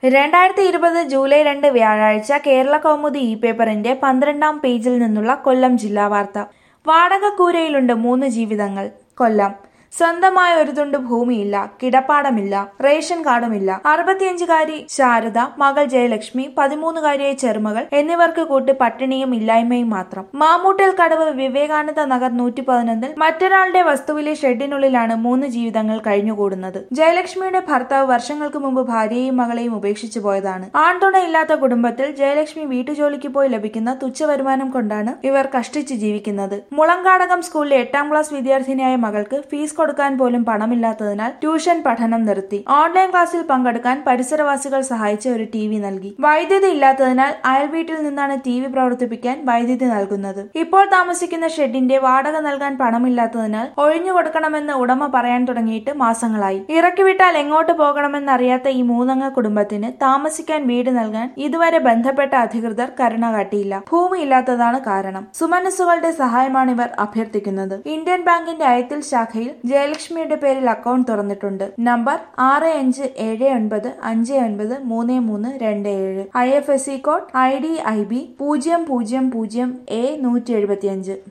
രണ്ടായിരത്തി ഇരുപത് ജൂലൈ രണ്ട് വ്യാഴാഴ്ച കേരള കൗമുദി ഇ പേപ്പറിന്റെ പന്ത്രണ്ടാം പേജിൽ നിന്നുള്ള കൊല്ലം ജില്ലാ വാർത്ത വാടകക്കൂരയിലുണ്ട് മൂന്ന് ജീവിതങ്ങൾ കൊല്ലം സ്വന്തമായ ഒരു തുണ്ട് ഭൂമിയില്ല കിടപ്പാടമില്ല റേഷൻ കാർഡുമില്ല അറുപത്തിയഞ്ചുകാരി ശാരദ മകൾ ജയലക്ഷ്മി പതിമൂന്നുകാരിയായ ചെറുമകൾ എന്നിവർക്ക് കൂട്ട് പട്ടിണിയും ഇല്ലായ്മയും മാത്രം മാമൂട്ടൽ കടവ് വിവേകാനന്ദ നഗർ നൂറ്റി പതിനൊന്നിൽ മറ്റൊരാളുടെ വസ്തുവിലെ ഷെഡിനുള്ളിലാണ് മൂന്ന് ജീവിതങ്ങൾ കഴിഞ്ഞുകൂടുന്നത് ജയലക്ഷ്മിയുടെ ഭർത്താവ് വർഷങ്ങൾക്ക് മുമ്പ് ഭാര്യയെയും മകളെയും ഉപേക്ഷിച്ചു പോയതാണ് ആൺതുണയില്ലാത്ത കുടുംബത്തിൽ ജയലക്ഷ്മി വീട്ടുജോലിക്ക് പോയി ലഭിക്കുന്ന തുച്ഛ വരുമാനം കൊണ്ടാണ് ഇവർ കഷ്ടിച്ച് ജീവിക്കുന്നത് മുളങ്കാടകം സ്കൂളിലെ എട്ടാം ക്ലാസ് വിദ്യാർത്ഥിനിയായ മകൾക്ക് ഫീസ് കൊടുക്കാൻ പോലും പണമില്ലാത്തതിനാൽ ട്യൂഷൻ പഠനം നിർത്തി ഓൺലൈൻ ക്ലാസ്സിൽ പങ്കെടുക്കാൻ പരിസരവാസികൾ സഹായിച്ച് ഒരു ടി വി നൽകി വൈദ്യുതി ഇല്ലാത്തതിനാൽ അയൽവീട്ടിൽ നിന്നാണ് ടി വി പ്രവർത്തിപ്പിക്കാൻ വൈദ്യുതി നൽകുന്നത് ഇപ്പോൾ താമസിക്കുന്ന ഷെഡിന്റെ വാടക നൽകാൻ പണമില്ലാത്തതിനാൽ ഒഴിഞ്ഞു കൊടുക്കണമെന്ന് ഉടമ പറയാൻ തുടങ്ങിയിട്ട് മാസങ്ങളായി ഇറക്കി വിട്ടാൽ എങ്ങോട്ട് പോകണമെന്നറിയാത്ത ഈ മൂന്നംഗ കുടുംബത്തിന് താമസിക്കാൻ വീട് നൽകാൻ ഇതുവരെ ബന്ധപ്പെട്ട അധികൃതർ കരുണ കാട്ടിയില്ല ഭൂമി ഇല്ലാത്തതാണ് കാരണം സുമനസ്സുകളുടെ സഹായമാണ് ഇവർ അഭ്യർത്ഥിക്കുന്നത് ഇന്ത്യൻ ബാങ്കിന്റെ അയത്തിൽ ശാഖയിൽ ജയലക്ഷ്മിയുടെ പേരിൽ അക്കൗണ്ട് തുറന്നിട്ടുണ്ട് നമ്പർ ആറ് അഞ്ച് ഏഴ് ഒൻപത് അഞ്ച് ഒൻപത് മൂന്ന് മൂന്ന് രണ്ട് ഏഴ് I F S C code I D I B പൂജ്യം പൂജ്യം പൂജ്യം എ നൂറ്റി എഴുപത്തിയഞ്ച്